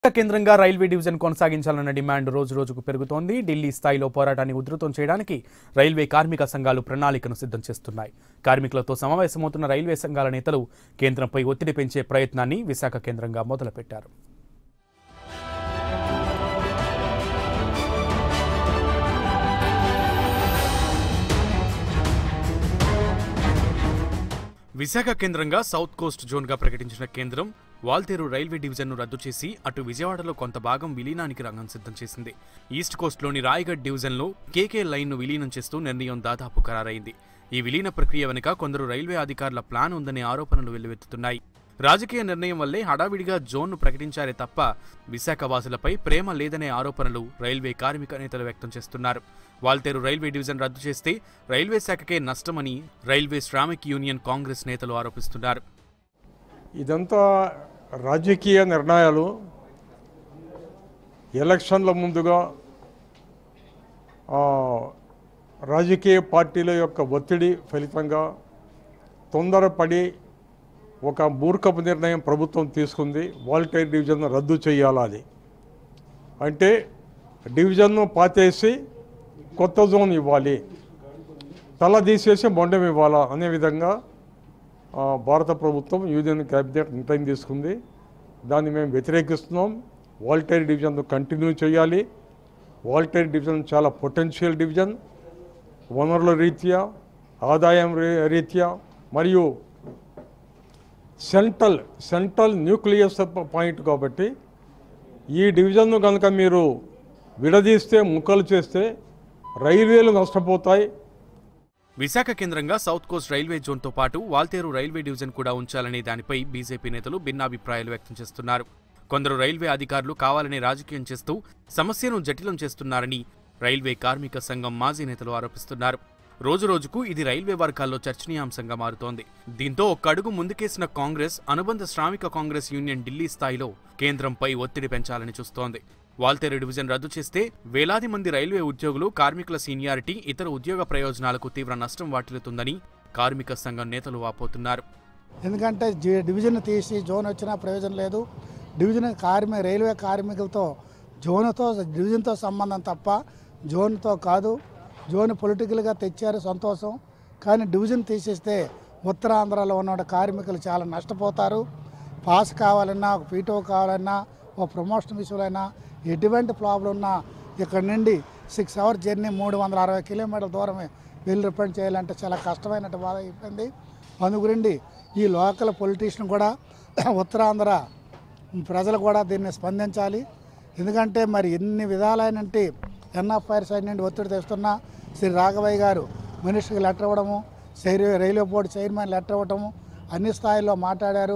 కేంద్రంగా railway division కొనసాగించాలన్న demand రోజు రోజుకు పెరుగుతోంది ఢిల్లీ స్థాయిలో పోరాటాన్ని ఉధృతం చేయడానికి రైల్వే కార్మిక సంఘాలు ప్రణాళికను సిద్ధం చేస్తున్నాయి కార్మికులతో సమావేశమవుతున్న రైల్వే సంఘాల నేతలు కేంద్రంపై ఒత్తిడి పెంచే ప్రయత్నాన్ని విశాఖ కేంద్రంగా మొదలుపెట్టారు విశాఖ కేంద్రంగా సౌత్ కోస్ట్ జోన్గా ప్రకటించిన కేంద్రం వాల్తేరు రైల్వే డివిజన్ను రద్దు చేసి అటు విజయవాడలో కొంత భాగం విలీనానికి రంగం సిద్ధం చేసింది ఈస్ట్ కోస్ట్లోని రాయగఢ్ డివిజన్లో కేకే లైన్ను విలీనం చేస్తూ నిర్ణయం దాదాపు ఖరారైంది ఈ విలీన ప్రక్రియ వెనుక కొందరు రైల్వే అధికారుల ప్లాన్ ఉందనే ఆరోపణలు వెల్లువెత్తుతున్నాయి రాజకీయ నిర్ణయం వల్లే హడావిడిగా జోన్ను ప్రకటించారే తప్ప విశాఖ వాసులపై ప్రేమ లేదనే ఆరోపణలు రైల్వే కార్మిక నేతలు వ్యక్తం చేస్తున్నారు వాల్తేరు రైల్వే డివిజన్ రద్దు చేస్తే రైల్వే శాఖకే నష్టమని రైల్వే శ్రామిక్ యూనియన్ కాంగ్రెస్ నేతలు ఆరోపిస్తున్నారు ఇదంతా రాజకీయ నిర్ణయాలు ఎలక్షన్ల ముందుగా ఆ, రాజకీయ పార్టీల యొక్క ఒత్తిడి ఫలితంగా తొందరపడి ఒక మూర్ఖపు నిర్ణయం ప్రభుత్వం తీసుకుంది వాల్టైర్ డివిజన్ రద్దు చేయాలని అంటే డివిజన్ను పాతేసి కొత్త జోన్ ఇవ్వాలి తల తీసేసి మొండం ఇవ్వాలా అనే విధంగా ఆ, భారత ప్రభుత్వం యూనియన్ క్యాబినెట్ నిర్ణయం తీసుకుంది దాన్ని మేము వ్యతిరేకిస్తున్నాం వాల్టైర్ డివిజన్ కంటిన్యూ చేయాలి వాల్టైర్ డివిజన్ చాలా పొటెన్షియల్ డివిజన్ వనరుల రీత్యా ఆదాయం రీ- రీత్యా మరియు సెంట్రల్ సెంట్రల్ న్యూక్లియస్ పాయింట్ కాబట్టి ఈ డివిజన్ను కనుక మీరు విడదీస్తే ముక్కలు చేస్తే రైల్వేలు నష్టపోతాయి విశాఖ కేంద్రంగా సౌత్ కోస్ట్ రైల్వే జోన్తో పాటు వాల్తేరు రైల్వే డివిజన్ కూడా ఉంచాలనే దానిపై బీజేపీ నేతలు భిన్నాభిప్రాయాలు వ్యక్తం చేస్తున్నారు కొందరు రైల్వే అధికారులు కావాలని రాజకీయం చేస్తూ సమస్యను జటిలం చేస్తున్నారని రైల్వే కార్మిక సంఘం మాజీ నేతలు ఆరోపిస్తున్నారు రోజురోజుకు ఇది రైల్వే వర్గాల్లో చర్చనీయాంశంగా మారుతోంది దీంతో ఒక్క అడుగు ముందుకేసిన కాంగ్రెస్ అనుబంధ శ్రామిక కాంగ్రెస్ యూనియన్ ఢిల్లీ స్థాయిలో కేంద్రంపై ఒత్తిడి పెంచాలని చూస్తోంది వాల్తేరు డివిజన్ రద్దు చేస్తే వేలాది మంది రైల్వే ఉద్యోగులు కార్మికుల సీనియారిటీ ఇతర ఉద్యోగ ప్రయోజనాలకు తీవ్ర నష్టం వాటిల్లుతుందని కార్మిక సంఘం నేతలు వాపోతున్నారు ఎందుకంటే జి- డివిజన్ తీసి జోన్ వచ్చినా ప్రయోజనం లేదు డివిజన్ కార్మి రైల్వే కార్మికులతో జోన్తో డివిజన్తో సంబంధం తప్ప జోన్తో కాదు జోన్ పొలిటికల్గా తెచ్చారు సంతోషం కానీ డివిజన్ తీసేస్తే ఉత్తరాంధ్రలో ఉన్న కార్మికులు చాలా నష్టపోతారు పాస్ కావాలన్నా ఒక పీటో కావాలన్నా ఒక ప్రమోషన్ విషయంలో ఎటువంటి ప్రాబ్లం ఉన్నా ఇక్కడ నుండి సిక్స్ అవర్ జర్నీ మూడు వందల అరవై కిలోమీటర్ల దూరం వెళ్ళి రిపెండ్ చేయాలంటే చాలా కష్టమైనట్టు బాధ అయిపోయింది అందుగురిండి ఈ లోకల్ పొలిటీషియన్ కూడా ఉత్తరాంధ్ర ప్రజలు కూడా దీన్ని స్పందించాలి ఎందుకంటే మరి ఎన్ని విధాలైనటువంటి ఎన్ఎఫ్ఐఆర్ సైడ్ నుండి ఒత్తిడి తెస్తున్నా శ్రీ రాఘవయ్య గారు మినిస్టర్కి లెటర్ ఇవ్వడము railway railway board chairman letter ఇవ్వడము అన్ని స్థాయిల్లో మాట్లాడారు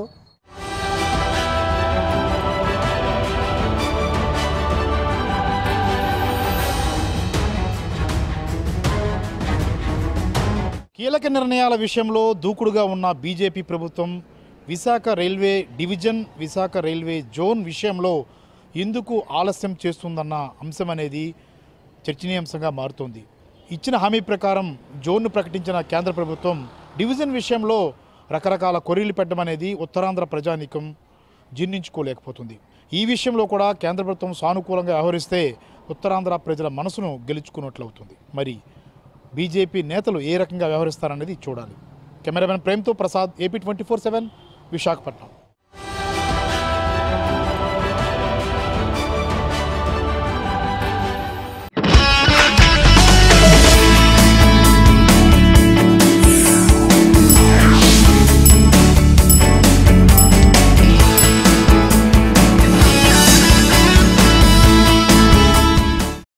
కీలక నిర్ణయాల విషయంలో దూకుడుగా ఉన్న బీజేపీ ప్రభుత్వం Visakha railway division Visakha railway zone విషయంలో ఎందుకు ఆలస్యం చేస్తుందన్న అంశం అనేది చర్చనీయాంశంగా మారుతోంది ఇచ్చిన హామీ ప్రకారం జోన్ను ప్రకటించిన కేంద్ర ప్రభుత్వం డివిజన్ విషయంలో రకరకాల కొర్రీలు పెట్టడం అనేది ఉత్తరాంధ్ర ప్రజానీకం జీర్ణించుకోలేకపోతుంది ఈ విషయంలో కూడా కేంద్ర ప్రభుత్వం సానుకూలంగా వ్యవహరిస్తే ఉత్తరాంధ్ర ప్రజల మనసును గెలుచుకున్నట్లవుతుంది మరి బీజేపీ నేతలు ఏ రకంగా వ్యవహరిస్తారనేది చూడాలి కెమెరామెన్ ప్రేమ్తో Prasad AP twenty four seven Visakhapatnam